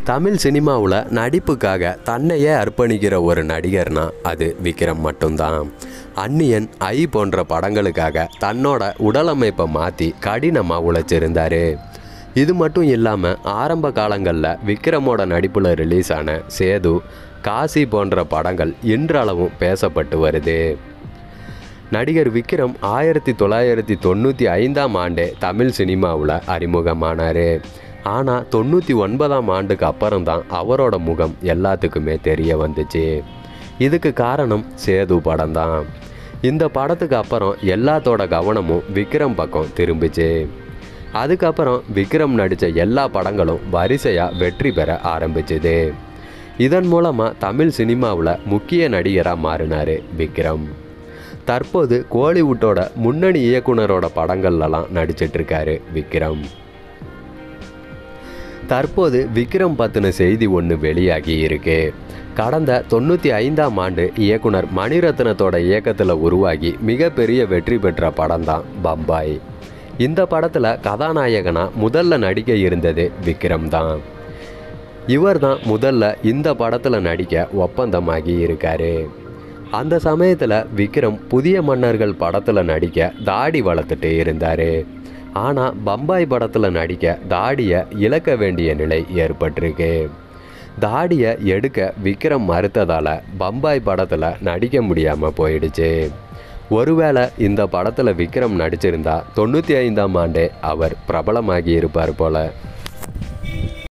தமிழ் சினிமாவில் நடிப்புக்காக தன்னையே அர்ப்பணிக்கிற ஒரு நடிகர்னா அது விக்ரம் மட்டும்தான் அந்நியன் ஐ போன்ற படங்களுக்காக தன்னோட உடலமைப்பை மாற்றி கடினமாக உழைச்சிருந்தார் இது மட்டும் இல்லாமல் ஆரம்ப காலங்களில் விக்ரமோட நடிப்பில் ரிலீஸ் ஆன சேது காசி போன்ற படங்கள் இன்றளவும் பேசப்பட்டு வருது நடிகர் விக்ரம் ஆயிரத்தி தொள்ளாயிரத்தி தொண்ணூற்றி ஐந்தாம் ஆண்டே தமிழ் சினிமாவில் அறிமுகமானார் ஆனால் தொண்ணூற்றி ஒன்பதாம் ஆண்டுக்கு அப்புறம்தான் அவரோட முகம் எல்லாத்துக்குமே தெரிய வந்துச்சு இதுக்கு காரணம் சேது படம் தான் இந்த படத்துக்கு அப்புறம் எல்லாத்தோட கவனமும் விக்ரம் பக்கம் திரும்பிச்சு அதுக்கப்புறம் விக்ரம் நடித்த எல்லா படங்களும் வரிசையாக வெற்றி பெற ஆரம்பிச்சுது இதன் மூலமாக தமிழ் சினிமாவில் முக்கிய நடிகராக மாறினார் விக்ரம் தற்போது கோலிவுட்டோட முன்னணி இயக்குனரோட படங்கள்லாம் நடிச்சிட்டு இருக்காரு விக்ரம் தற்போது விக்ரம் பற்றின செய்தி ஒன்று வெளியாகி இருக்கு கடந்த தொண்ணூற்றி ஐந்தாம் ஆண்டு இயக்குனர் மணிரத்னத்தோட இயக்கத்தில் உருவாகி மிகப்பெரிய வெற்றி பெற்ற படம் தான் பம்பாய் இந்த படத்தில் கதாநாயகனா முதல்ல நடிக்க இருந்தது விக்ரம் தான் இவர் தான் முதல்ல இந்த படத்தில் நடிக்க ஒப்பந்தமாகி இருக்காரு அந்த சமயத்தில் விக்ரம் புதிய மன்னர்கள் படத்தில் நடிக்க தாடி வளர்த்துட்டு இருந்தார் ஆனால் பம்பாய் படத்தில் நடிக்க தாடியை இழக்க வேண்டிய நிலை ஏற்பட்டிருக்கு தாடியை எடுக்க விக்ரம் மறுத்ததால் பம்பாய் படத்தில் நடிக்க முடியாமல் போயிடுச்சு ஒருவேளை இந்த படத்தில் விக்ரம் நடிச்சிருந்தா தொண்ணூற்றி ஐந்தாம் ஆண்டே அவர் பிரபலமாகி இருப்பார் போல